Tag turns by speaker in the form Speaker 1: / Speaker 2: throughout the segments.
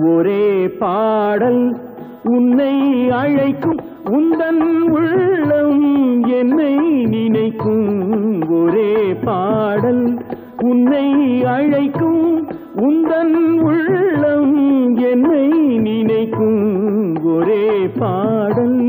Speaker 1: ஒரே பாடல் உன்னை அழைக்கும் உந்தன் உள்ளம் என்னை நினைக்கும் ஒரே பாடல் உன்னை அழைக்கும் உந்தன் உள்ளம் என்னை நினைக்கும் ஒரே பாடல்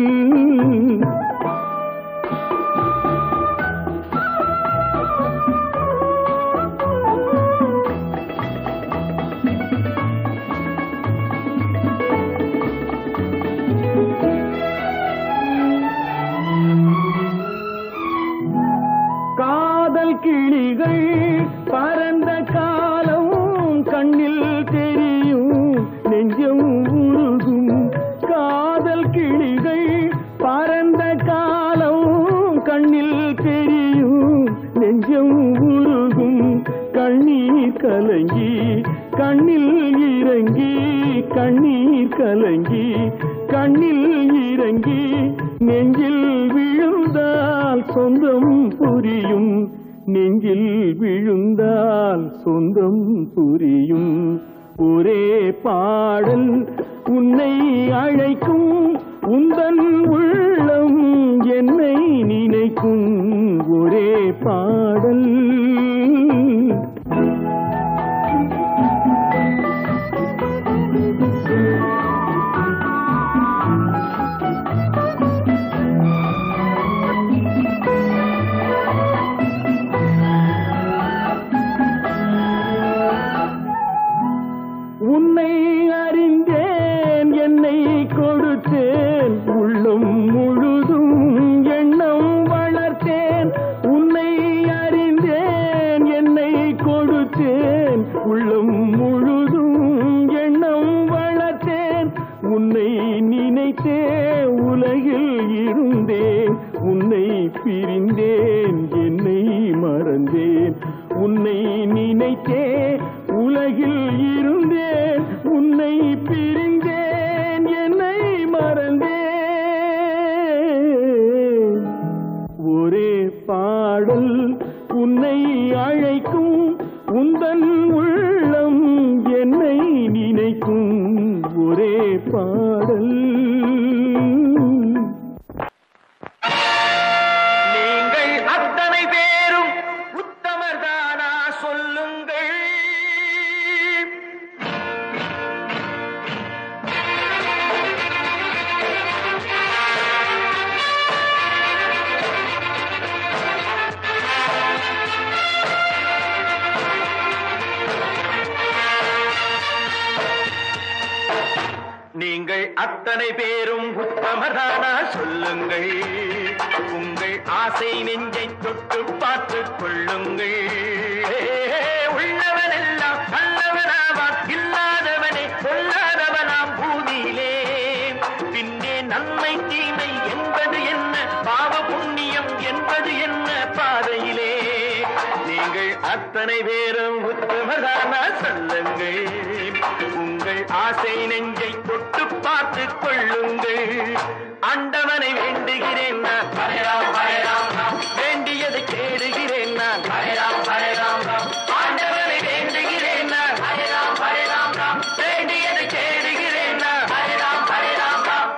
Speaker 1: காதல் கிளிகள் பரந்த காலம் கண்ணில் தெரியும் நெஞ்சம் உருகும் காதல் கிளிகள் பரந்த காலம் கண்ணில் தெரியும் நெஞ்சம் உருகும் கண்ணீர் கலங்கி கண்ணில் இறங்கி கண்ணீர் கலங்கி கண்ணில் இறங்கி நெஞ்சில் விழுந்தால் சொந்தம் புரியும் நெஞ்சில் விழுந்தால் சொந்தம் புரியும் ஒரே பாடல் உன்னை அழைக்கும் உந்தன் உள்ளம் என்னை நினைக்கும் ஒரே பாடல் உன்னை அறிந்தேன் என்னை கொடுத்தேன் உள்ளம் முழுதும் எண்ணம் வளர்த்தேன் உன்னை அறிந்தேன் என்னை கொடுத்தேன் உள்ளம் முழுதும் எண்ணம் வளர்த்தேன் உன்னை நினைத்தே உலகில் இருந்தேன் உன்னை பிரிந்தேன் என்னை மறந்தேன் உன்னை நினைத்தே உலகில் இருந்தேன் உன்னை பிரிந்தேன் என்னை மறந்தேன் ஒரே பாடல் உன்னை அழைக்கும் உந்தன் உள்ளம் என்னை நினைக்கும் ஒரே பாடல்
Speaker 2: நீங்கள் அத்தனை பேரும் உத்தமர்தானா சொல்லுங்கள் நீங்கள் அத்தனை பேரும் உத்தமதானா சொல்லுங்கள் உங்கள் ஆசை நெஞ்சை தொட்டு பார்த்துக் கொள்ளுங்கள் உள்ளவன் எல்லாம் நல்லவனாவான் இல்லாதவனே பொல்லாதவனாம் பூமியிலே பின்னே நன்மை தீமை என்பது என்ன பாவ புண்ணியம் என்பது என்ன பாதையிலே நீங்கள் அத்தனை பேரும் உத்தமதானா சொல்லுங்கள் உங்கள் ஆசை நெஞ்சை தொட்டு பார்த்துக் கொள்ளுங்கள் ஆண்டவனை வேண்டுகிறேன் நான் ஹரேராம், ஹரேராம், ராம். வேண்டியதை தேடுகிறேன் நான் ஹரேராம், ஹரேராம், ராம். ஆண்டவனை வேண்டுகிறேன் நான் ஹரேராம், ஹரேராம், ராம். வேண்டியதை தேடுகிறேன் நான் ஹரேராம், ஹரேராம், ராம்.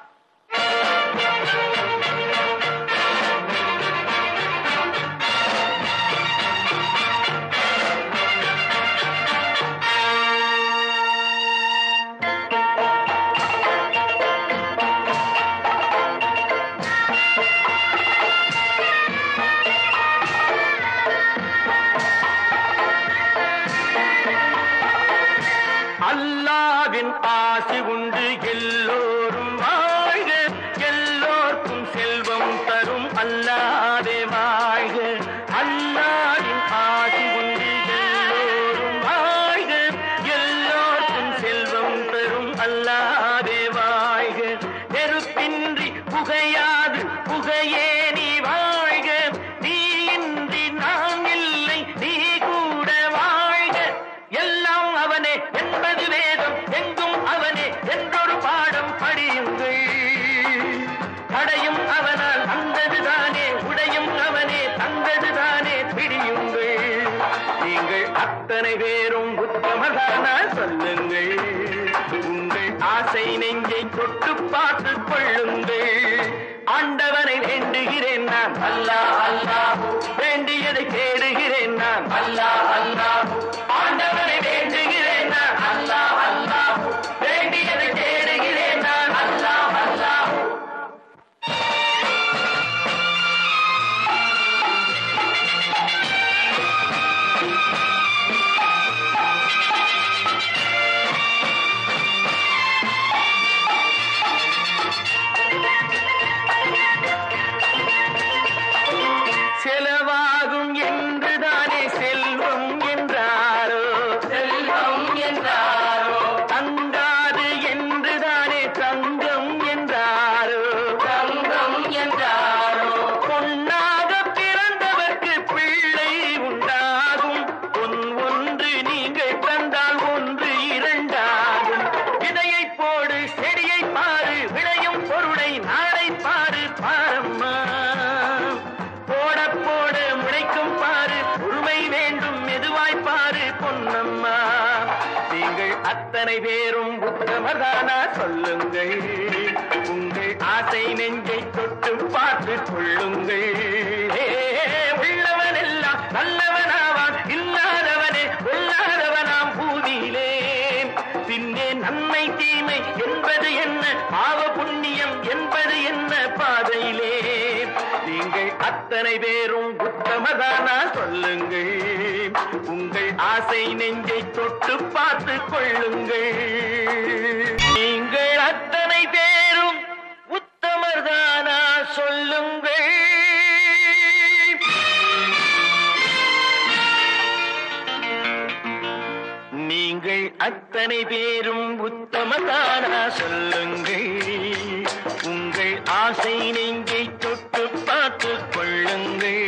Speaker 2: அல்லாவின் ஆசி உண்டு எல்லோரும் வாழ்க எல்லோர்க்கும் செல்வம் தரும் அல்லாதே வாழ்க அல்லாவின் ஆசி உண்டு எல்லோரும் வாழ்க எல்லோர்க்கும் செல்வம் தரும் அல்லாதே வாழ்க நெருப்பின்றி புகையாது புகையே நீ வாழ்க நீ இன்றி நான் இல்லை நீ கூட வாழ்க எல்லாம் அவனே என்பது வேதம் எங்கும் அவனே என்றொரு பாடம் படியுங்கள் தடையும் அவனால் வந்ததுதானே கொள்ளுங்கள் ஆண்டவனை வேண்டுகிறேன் நான் அல்லா அல்லா வேண்டியதை தேடுகிறேன் நான் அல்லா அல்லா ஆண்டவனை வேண்டுகிறேன் நான் அல்லா அல்லா வேண்டியதை தேடுகிறேன் நான் அல்லா அல்லா செலவாகும் என்றுதானே செல்வம் என்றாரோ செல்வம் என்றாரோ தங்காது என்றுதானே தங்கம் என்றாரோ தங்கம் என்றாரோ பொன்னாக பிறந்தவர்க்கு பிள்ளை உண்டாகும் பொன் ஒன்று நீங்கள் தந்தால் ஒன்று இரண்டாகும் விதையை போடு செடியை பாரு விளையும் பொருளை நாளை பாரு பாரம்மா போட போட முளைக்கும் பாரு பொறுமை வேண்டும் மெதுவாய் பாரு பொன்னம்மா நீங்கள் அத்தனை பேரும் உத்தமதானா சொல்லுங்கள் உங்கள் ஆசை நெஞ்சை தொட்டு பார்த்து கொள்ளுங்கள் ஏ, உள்ளவன் எல்லாம் நல்லவனாவான் இல்லாதவனே கொல்லாதவனாம் பூதியிலே பின்னே நன்மை தீமை என்பது என்ன பாவ புண்ணியம் என்பது என்ன பாதையிலே நீங்கள் அத்தனை பேரும் உத்தமதானா சொல்லுங்கள் உங்கள் ஆசை நெஞ்சை தொட்டு பார்த்து கொள்ளுங்கள் நீங்கள் அத்தனை பேரும் உத்தமர்தானா சொல்லுங்கள் நீங்கள் அத்தனை பேரும் உத்தமதானா சொல்லுங்கள் உங்கள் ஆசை நெஞ்சை தொட்டு பார்த்து கொள்ளுங்கள்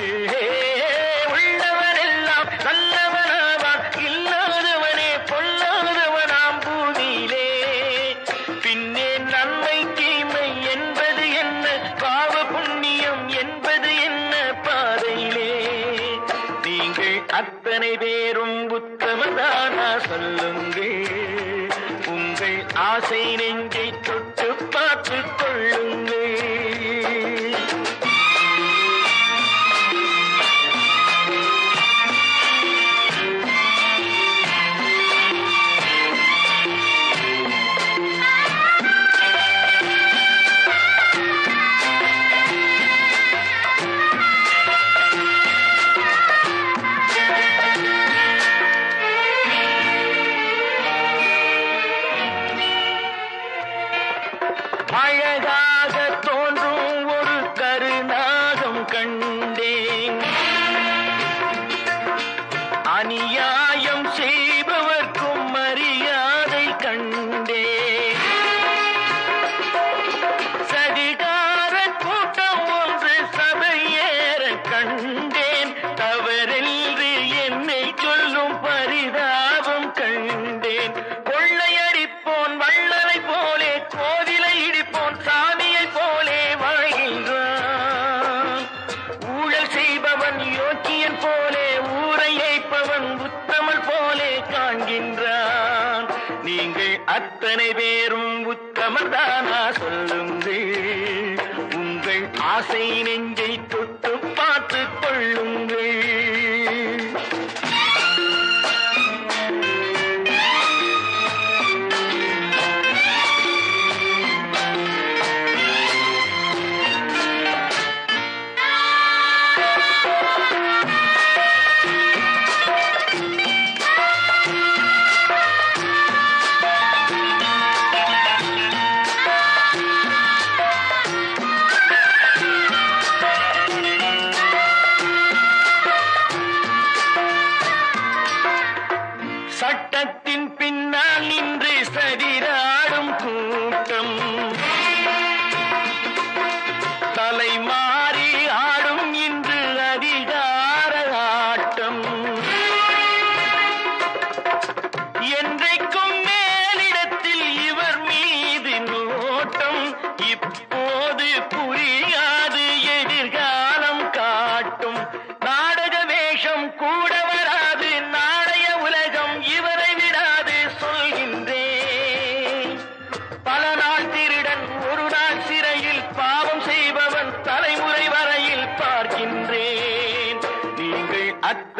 Speaker 2: உள்ளவனெல்லாம் நல்லவனாவான் இல்லாதவனே பொல்லாதவனாம் பூமியிலே பின்னே நன்மை தீமை என்பது என்ன பாவ புண்ணியம் என்பது என்ன பாதையிலே நீங்கள் அத்தனை பேரும் உத்தமதானா சொல்லுங்கள் உங்கள் ஆசை நெஞ்சை தொட்டு பார்த்து கொள்ளுங்கள் அழகாக தோன்றும் ஒரு கருநாகம் கண்டேன் அநியாயம் செய்பவர்க்கும் மரியாதை கண்டேன் சதிகார கூட்டம் ஒன்று சபையேற கண்டேன் தவறென்று என்னை சொல்லும் பரிதாபம் கண்டேன் கொள்ளையடிப்போன் வள்ளலை போலே கோவிலை இடிப்போன் சாமியை போலே வாழ்கின்றான் ஊழல் செய்பவன் யோக்கியன் போலே ஊரை ஏய்ப்பவன் உத்தமல் போலே காண்கின்றான் நீங்கள் அத்தனை பேரும் உத்தமதானா சொல்லுங்கள் உங்கள் ஆசை நெஞ்சை தொட்டு பார்த்து கொள்ளுங்கள்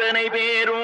Speaker 2: அத்தனை பேரும்